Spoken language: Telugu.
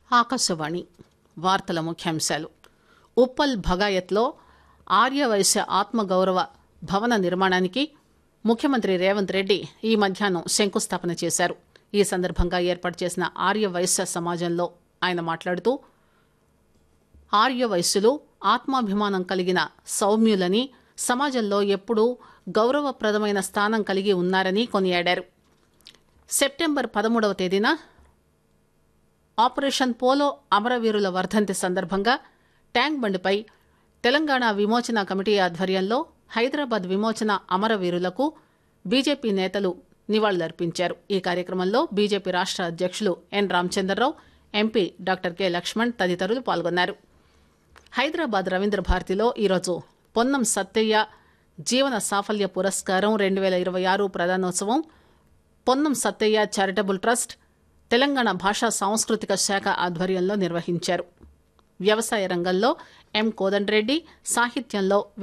ఆకాశవాణి వార్తల ముఖ్యాంశాలు ఉప్పల్ భగాయత్లో ఆర్యవైశ్య ఆత్మగౌరవ భవన నిర్మాణానికి ముఖ్యమంత్రి రేవంత్ రెడ్డి ఈ మధ్యాహ్నం శంకుస్థాపన చేశారు ఈ సందర్భంగా ఏర్పాటు చేసిన ఆర్యవైశ్య సమాజంలో ఆయన మాట్లాడుతూ ఆర్యవైశ్యులు ఆత్మాభిమానం కలిగిన సౌమ్యులని సమాజంలో ఎప్పుడూ గౌరవప్రదమైన స్థానం కలిగి ఉన్నారని కొనియాడారు సెప్టెంబర్ పదమూడవ తేదీన ఆపరేషన్ పోలో అమరవీరుల వర్ధంతి సందర్భంగా ట్యాంక్ బండిపై తెలంగాణ విమోచన కమిటీ ఆధ్వర్యంలో హైదరాబాద్ విమోచన అమరవీరులకు బీజేపీ నేతలు నివాళులర్పించారు ఈ కార్యక్రమంలో బీజేపీ రాష్ట అధ్యక్షులు N Ramachandra Rao MP doctor K Laxman తదితరులు పాల్గొన్నారు హైదరాబాద్ రవీంద్ర భారతిలో ఈరోజు పొన్నం సత్తయ్య జీవన సాఫల్య పురస్కారం రెండు వేల ఇరవై ఆరు ప్రధానోత్సవం పొన్నం సత్తయ్య చారిటబుల్ ట్రస్ట్ తెలంగాణ భాషా సాంస్కృతిక శాఖ ఆధ్వర్యంలో నిర్వహించారు వ్యవసాయ రంగంలో ఎం కోదండరెడ్డి సాహిత్యంలో